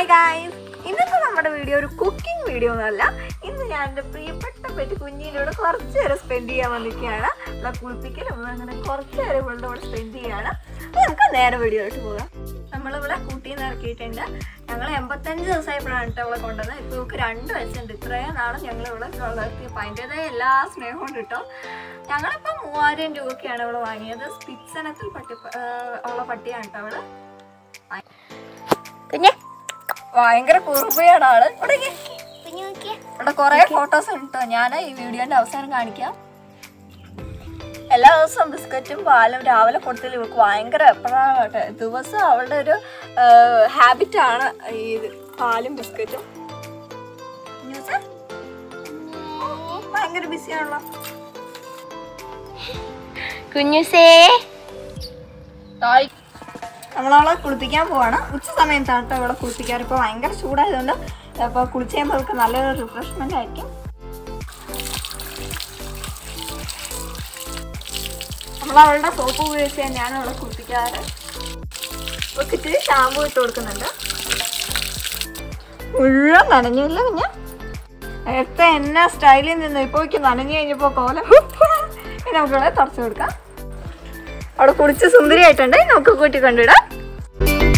Hi guys ഇന്നത്തെ നമ്മുടെ video ഒരു കുക്കിംഗ് വീഡിയോ ഒന്നുമല്ല ഇന്ന് ഞാൻ എൻ്റെ പ്രിയപ്പെട്ട പെറ്റ് കുഞ്ഞിനോട് കുറച്ച് നേരം സ്പെൻഡ് ചെയ്യാൻ വന്നിരിക്കുകയാണ് ഇവിടെ കുളിപ്പിക്കലും അങ്ങനെ കുറച്ച് നേരം ഇവളുടെ കൂടെ സ്പെൻഡ് ചെയ്യാണ് അപ്പോൾ നമുക്ക് നേരെ വീഡിയോയിലോട്ട് പോകാം നമ്മളിവിടെ കൂട്ടിയിൽ നിന്ന് ഇറക്കിയിട്ടുണ്ട് ഞങ്ങൾ എൺപത്തഞ്ച് ദിവസമായപ്പോഴാണ് കേട്ടോ അവളെ കൊണ്ടുവന്നത് ഇപ്പോൾ ഇവൾക്ക് രണ്ട് വയസ്സുണ്ട് ഇത്രയും നാളും ഞങ്ങൾ ഇവിടെ വളർത്തിയപ്പോൾ അതിൻ്റെതായ എല്ലാ സ്നേഹവും ഉണ്ട് കേട്ടോ ഞങ്ങളിപ്പോൾ മൂവായിരം രൂപയ്ക്കാണ് അവള് വാങ്ങിയത് സ്പിറ്റ്സനത്തിൽ പട്ടി അവളെ പട്ടിയാണ് കേട്ടോ അവള് കുഞ്ഞെ ഭയങ്കര കുറുമ്പയാണ് ആള് ഇവിടെ ഇരിക്ക്. ഇവിടെ കുറെ ഫോട്ടോസ് ഉണ്ട് കേട്ടോ ഞാൻ ഈ വീഡിയോന്റെ അവസാനം കാണിക്കാം എല്ലാ ദിവസവും ബിസ്ക്കറ്റും പാലും രാവിലെ കൊടുത്തതിൽ ഇവർക്ക് ഭയങ്കര എപ്പോഴാണ് കേട്ടോ ദിവസം അവളുടെ ഒരു ഹാബിറ്റ് ആണ് ഈ ഇത് പാലും ബിസ്ക്കറ്റും ന്യൂസ് ഭയങ്കര ബിസിയാണല്ലോ കുഞ്ഞുസേ തായ് നമ്മളവളെ കുളിപ്പിക്കാൻ പോവാണ് ഉച്ച സമയത്താണ് കേട്ടോ ഇവിടെ കുളിപ്പിക്കാറ് ഇപ്പോൾ ഭയങ്കര ചൂടായതുകൊണ്ട് അപ്പോൾ കുളിച്ച് കഴിയുമ്പോൾ അവൾക്ക് നല്ലൊരു റിഫ്രഷ്മെൻ്റ് ആയിരിക്കും നമ്മൾ അവളുടെ സോപ്പ് ഉപയോഗിച്ച് തന്നെയാണ് അവളെ കുളിപ്പിക്കാറ് അവൾക്ക് ഇത്തിരി ഷാമ്പു ഇട്ട് കൊടുക്കുന്നുണ്ട് മുഴുവൻ നനഞ്ഞില്ല കുഞ്ഞ് നേരത്തെ എന്നാ സ്റ്റൈലിൽ നിന്ന് ഇപ്പോൾ നനഞ്ഞു കഴിഞ്ഞപ്പോൾ കോലം ഇനി നമുക്കിവിടെ തുടച്ചു കൊടുക്കാം അവിടെ കുളിച്ച് സുന്ദരിയായിട്ടുണ്ട് നമുക്ക് കൂട്ടി കൊണ്ടിടാം